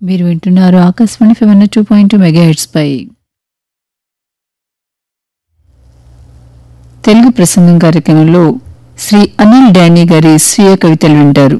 మీరు వింటున్నారు ఆకాశవాణి ఫెవెన్ టూ పాయింట్ మెగా హెడ్స్ పై తెలుగు ప్రసంగం కార్యక్రమంలో శ్రీ అనిల్ డానీ గారి స్వీయ కవితలు వింటారు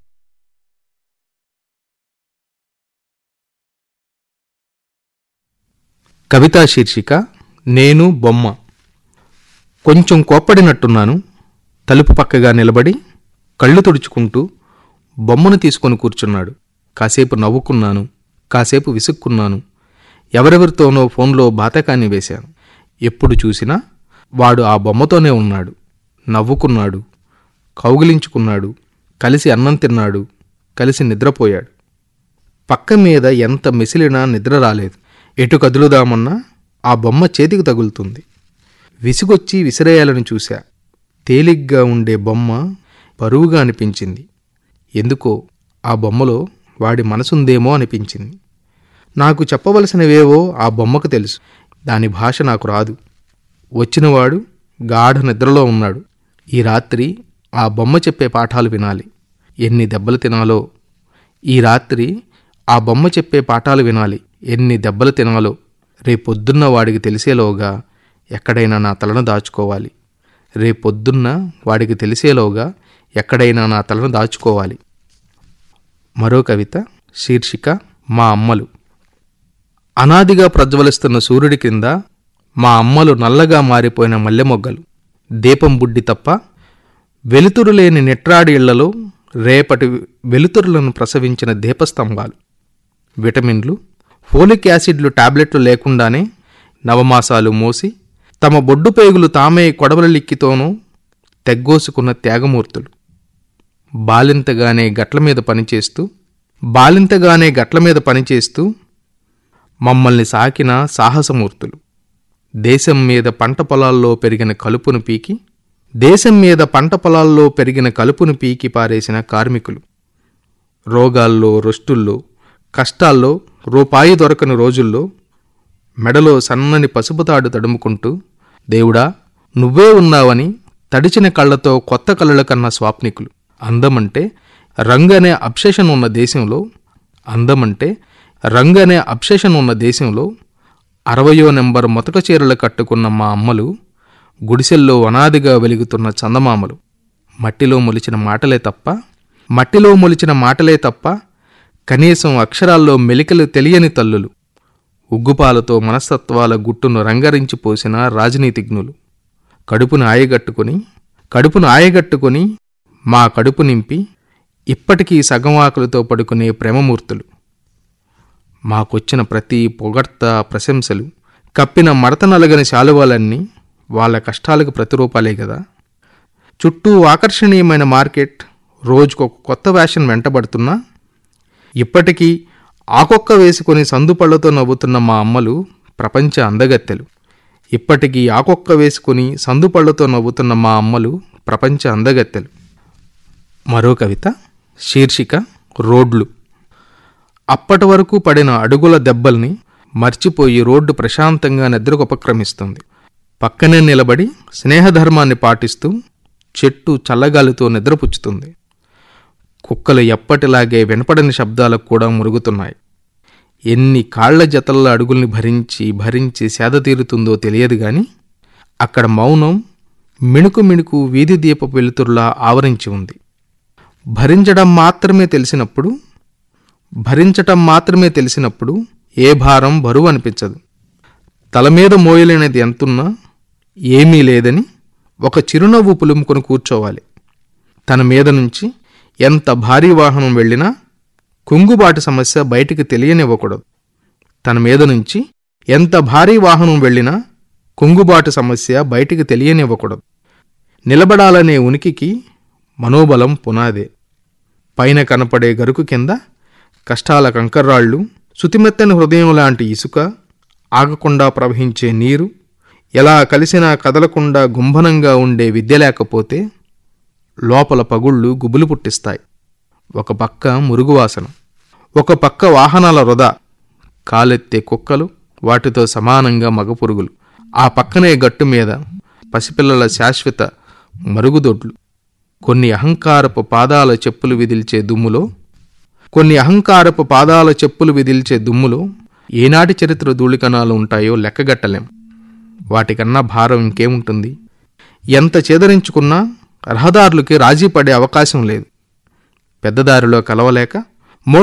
కవితా శీర్షిక నేను బొమ్మ కొంచెం కోప్పడినట్టున్నాను తలుపు పక్కగా నిలబడి కళ్ళు తుడుచుకుంటూ బొమ్మను తీసుకొని కూర్చున్నాడు కాసేపు నవ్వుకున్నాను కాసేపు విసుక్కున్నాను ఎవరెవరితోనో ఫోన్లో బాతకాన్ని వేశాను ఎప్పుడు చూసినా వాడు ఆ బొమ్మతోనే ఉన్నాడు నవ్వుకున్నాడు కౌగిలించుకున్నాడు కలిసి అన్నం తిన్నాడు కలిసి నిద్రపోయాడు పక్క మీద ఎంత మెసిలినా నిద్ర రాలేదు ఎటు కదులుదామన్నా ఆ బొమ్మ చేతికి తగులుతుంది విసుగొచ్చి విసిరేయాలని చూశా తేలిగ్గా ఉండే బొమ్మ బరువుగా అనిపించింది ఎందుకో ఆ బొమ్మలో వాడి మనసుందేమో అనిపించింది నాకు చెప్పవలసినవేవో ఆ బొమ్మకు తెలుసు దాని భాష నాకు రాదు వచ్చినవాడు గాఢ నిద్రలో ఉన్నాడు ఈ రాత్రి ఆ బొమ్మ చెప్పే పాఠాలు వినాలి ఎన్ని దెబ్బలు తినాలో ఈ రాత్రి ఆ బొమ్మ చెప్పే పాఠాలు వినాలి ఎన్ని దెబ్బలు తినాలో రేపొద్దున్న వాడికి తెలిసేలోగా ఎక్కడైనా నా తలను దాచుకోవాలి రేపొద్దున్న వాడికి తెలిసేలోగా ఎక్కడైనా నా తలను దాచుకోవాలి మరో కవిత శీర్షిక మా అమ్మలు అనాదిగా ప్రజ్వలిస్తున్న సూర్యుడి కింద మా అమ్మలు నల్లగా మారిపోయిన మల్లె మొగ్గలు దీపం బుడ్డి తప్ప వెలుతురు లేని నిట్రాడి ఇళ్లలో రేపటి వెలుతురులను ప్రసవించిన దీపస్తంభాలు విటమిన్లు ఫోలిక్ యాసిడ్లు టాబ్లెట్లు లేకుండానే నవమాసాలు మోసి తమ బొడ్డు పేగులు తామే కొడవలలిక్కితోనూ తెగ్గోసుకున్న త్యాగమూర్తులు బాలింతగానే గట్ల మీద పనిచేస్తూ బాలింతగానే గట్ల మీద పనిచేస్తూ మమ్మల్ని సాకిన సాహసమూర్తులు దేశం మీద పంట పొలాల్లో పెరిగిన కలుపును పీకి దేశం మీద పంట పొలాల్లో పెరిగిన కలుపును పీకి పారేసిన కార్మికులు రోగాల్లో రొస్టుల్లో కష్టాల్లో రూపాయి దొరకని రోజుల్లో మెడలో సన్నని పసుపుతాడు తడుముకుంటూ దేవుడా నువ్వే ఉన్నావని తడిచిన కళ్ళతో కొత్త కళ్ళల కన్న స్వాప్నికులు అందమంటే రంగనే అబ్సెషన్ ఉన్న దేశంలో అందమంటే రంగనే అబ్సెషన్ ఉన్న దేశంలో అరవయో నెంబర్ మొతక చీరలు కట్టుకున్న మా అమ్మలు గుడిసెల్లో అనాదిగా వెలుగుతున్న చందమామలు మట్టిలో మొలిచిన మాటలే తప్ప మట్టిలో మొలిచిన మాటలే తప్ప కనీసం అక్షరాల్లో మెలికలు తెలియని తల్లులు ఉగ్గుపాలతో మనస్తత్వాల గుట్టును రంగరించి పోసిన రాజనీతిజ్ఞులు కడుపును ఆయగట్టుకుని కడుపును ఆయగట్టుకుని మా కడుపు నింపి ఇప్పటికీ సగం ఆకులతో పడుకునే ప్రేమమూర్తులు మాకొచ్చిన ప్రతి పొగడ్త ప్రశంసలు కప్పిన మడత నలగని శాలువాలన్నీ వాళ్ళ కష్టాలకు ప్రతిరూపాలే కదా చుట్టూ ఆకర్షణీయమైన మార్కెట్ రోజుకొక కొత్త ఫ్యాషన్ వెంటబడుతున్నా ఇప్పటికీ ఆకొక్క వేసుకుని సందుపళ్లతో నవ్వుతున్న మా అమ్మలు ప్రపంచ అందగత్తెలు ఇప్పటికీ ఆకొక్క వేసుకుని సందుపళ్లతో నవ్వుతున్న మా అమ్మలు ప్రపంచ అందగత్తెలు మరో కవిత శీర్షిక రోడ్లు అప్పటి వరకు పడిన అడుగుల దెబ్బల్ని మర్చిపోయి రోడ్డు ప్రశాంతంగా నిద్రకు ఉపక్రమిస్తుంది పక్కనే నిలబడి స్నేహధర్మాన్ని పాటిస్తూ చెట్టు చల్లగాలితో నిద్రపుచ్చుతుంది కుక్కలు ఎప్పటిలాగే వినపడని శబ్దాలకు కూడా మురుగుతున్నాయి ఎన్ని కాళ్ల జతల అడుగుల్ని భరించి భరించి సేద తీరుతుందో తెలియదు గాని అక్కడ మౌనం మిణుకు మిణుకు వీధి దీప వెలుతురులా ఆవరించి ఉంది భరించడం మాత్రమే తెలిసినప్పుడు భరించటం మాత్రమే తెలిసినప్పుడు ఏ భారం బరువు అనిపించదు తల మీద మోయలేనిది ఎంతున్నా ఏమీ లేదని ఒక చిరునవ్వు పులుముకొని కూర్చోవాలి తన మీద నుంచి ఎంత భారీ వాహనం వెళ్ళినా కుంగుబాటు సమస్య బయటికి తెలియనివ్వకూడదు తన మీద నుంచి ఎంత భారీ వాహనం వెళ్ళినా కుంగుబాటు సమస్య బయటికి తెలియనివ్వకూడదు నిలబడాలనే ఉనికికి మనోబలం పునాదే పైన కనపడే గరుకు కింద కష్టాల కంకర్రాళ్ళు శుతిమెత్తని హృదయం లాంటి ఇసుక ఆగకుండా ప్రవహించే నీరు ఎలా కలిసినా కదలకుండా గుంభనంగా ఉండే విద్య లేకపోతే లోపల పగుళ్ళు గుబులు పుట్టిస్తాయి ఒక పక్క మురుగువాసన ఒక పక్క వాహనాల వృధా కాలెత్తే కుక్కలు వాటితో సమానంగా మగపురుగులు ఆ పక్కనే గట్టు మీద పసిపిల్లల శాశ్వత మరుగుదొడ్లు కొన్ని అహంకారపు పాదాల చెప్పులు విదిల్చే దుమ్ములో కొన్ని అహంకారపు పాదాల చెప్పులు విదిల్చే దుమ్ములో ఏనాటి చరిత్ర ధూళికణాలు ఉంటాయో లెక్కగట్టలేం వాటికన్నా భారం ఇంకేముంటుంది ఎంత చేదరించుకున్నా రహదారులకి రాజీ పడే అవకాశం లేదు పెద్దదారిలో కలవలేక